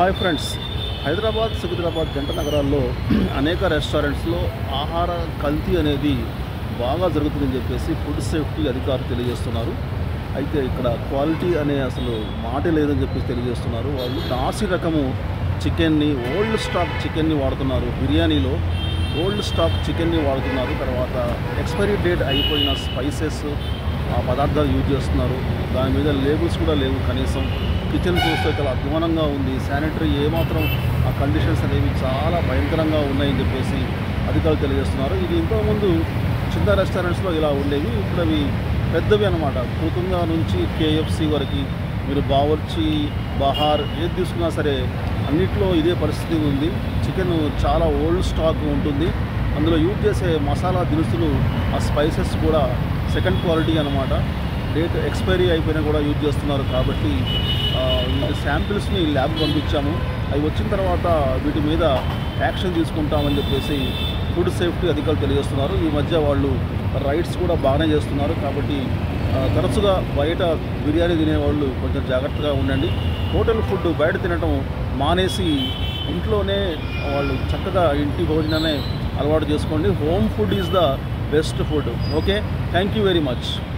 hi friends Hyderabad Secunderabad జంట నగరాల్లో అనేక రెస్టారెంట్స్లో ఆహార కల్తీ అనేది బాగా జరుగుతుందని చెప్పేసి ఫుడ్ సేఫ్టీ అధికారులు తెలియజేస్తున్నారు అయితే ఇక్కడ క్వాలిటీ అనే అసలు మాట లేదని చెప్పేసి తెలియజేస్తున్నారు వాళ్ళు నాసి రకము చికెన్ని ఓల్డ్ స్టాక్ చికెన్ని వాడుతున్నారు బిర్యానీలో ఓల్డ్ స్టాక్ చికెన్ని వాడుతున్నారు తర్వాత ఎక్స్పైరీ డేట్ అయిపోయిన స్పైసెస్ ఆ పదార్థాలు యూజ్ చేస్తున్నారు దాని మీద లేబుల్స్ కూడా లేవు కనీసం కిచెన్ చూస్తే చాలా అధ్వానంగా ఉంది శానిటరీ ఏమాత్రం ఆ కండిషన్స్ అనేవి చాలా భయంకరంగా ఉన్నాయని చెప్పేసి అధికారులు తెలియజేస్తున్నారు ఇది ఇంతకుముందు చిన్న రెస్టారెంట్స్లో ఇలా ఉండేవి ఇప్పుడు అవి పెద్దవి అనమాట కుటుంబ నుంచి కేఎఫ్సి వరకు మీరు బావర్చి బహార్ ఏది తీసుకున్నా సరే అన్నిట్లో ఇదే పరిస్థితి ఉంది చికెన్ చాలా ఓల్డ్ స్టాక్ ఉంటుంది అందులో యూజ్ చేసే మసాలా దినుసులు ఆ స్పైసెస్ కూడా సెకండ్ క్వాలిటీ అనమాట డేట్ ఎక్స్పైరీ అయిపోయినా కూడా యూజ్ చేస్తున్నారు కాబట్టి ఆ, వీటి శాంపిల్స్ని ల్యాబ్ పంపించాము అవి వచ్చిన తర్వాత వీటి మీద యాక్షన్ తీసుకుంటామని చెప్పేసి ఫుడ్ సేఫ్టీ అధికారులు తెలియజేస్తున్నారు ఈ మధ్య వాళ్ళు రైడ్స్ కూడా బాగానే చేస్తున్నారు కాబట్టి ఆ, తరచుగా బయట బిర్యానీ తినేవాళ్ళు కొంచెం జాగ్రత్తగా ఉండండి హోటల్ ఫుడ్ బయట తినటం మానేసి ఇంట్లోనే వాళ్ళు చక్కగా ఇంటి భోజనాన్ని అలవాటు చేసుకోండి home food is the best food okay thank you very much